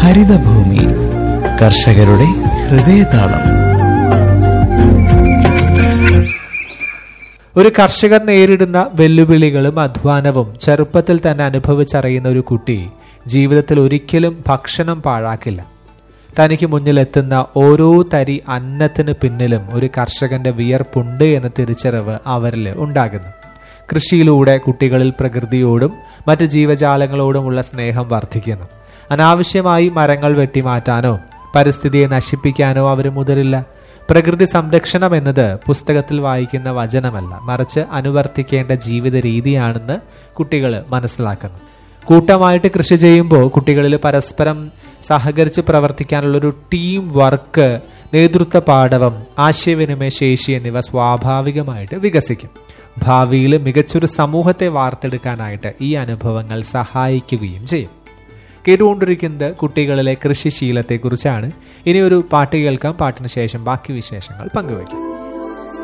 ഹരിതഭൂമി കർഷകരുടെ ഹൃദയതാളം ഒരു കർഷകൻ നേരിടുന്ന വെല്ലുവിളികളും അധ്വാനവും ചെറുപ്പത്തിൽ തന്നെ അനുഭവിച്ചറിയുന്ന ഒരു കുട്ടി ജീവിതത്തിൽ ഒരിക്കലും ഭക്ഷണം പാഴാക്കില്ല തനിക്ക് മുന്നിലെത്തുന്ന ഓരോ തരി അന്നത്തിന് പിന്നിലും ഒരു കർഷകന്റെ വിയർപ്പുണ്ട് എന്ന തിരിച്ചറിവ് അവരിൽ ഉണ്ടാകുന്നു കൃഷിയിലൂടെ കുട്ടികളിൽ പ്രകൃതിയോടും മറ്റ് ജീവജാലങ്ങളോടുമുള്ള സ്നേഹം വർദ്ധിക്കുന്നു അനാവശ്യമായി മരങ്ങൾ വെട്ടിമാറ്റാനോ പരിസ്ഥിതിയെ നശിപ്പിക്കാനോ അവർ മുതിരില്ല പ്രകൃതി സംരക്ഷണം എന്നത് പുസ്തകത്തിൽ വായിക്കുന്ന വചനമല്ല മറിച്ച് അനുവർത്തിക്കേണ്ട ജീവിത രീതിയാണെന്ന് കുട്ടികൾ മനസ്സിലാക്കുന്നു കൂട്ടമായിട്ട് കൃഷി ചെയ്യുമ്പോൾ കുട്ടികളിൽ പരസ്പരം സഹകരിച്ച് പ്രവർത്തിക്കാനുള്ള ഒരു ടീം വർക്ക് നേതൃത്വ പാഠവം ആശയവിനിമയ ശേഷി എന്നിവ സ്വാഭാവികമായിട്ട് വികസിക്കും ഭാവിയിൽ മികച്ചൊരു സമൂഹത്തെ വാർത്തെടുക്കാനായിട്ട് ഈ അനുഭവങ്ങൾ സഹായിക്കുകയും ചെയ്യും കേട്ടുകൊണ്ടിരിക്കുന്നത് കുട്ടികളിലെ കൃഷിശീലത്തെക്കുറിച്ചാണ് ഇനി ഒരു പാട്ട് കേൾക്കാം പാട്ടിന് ശേഷം ബാക്കി വിശേഷങ്ങൾ പങ്കുവയ്ക്കും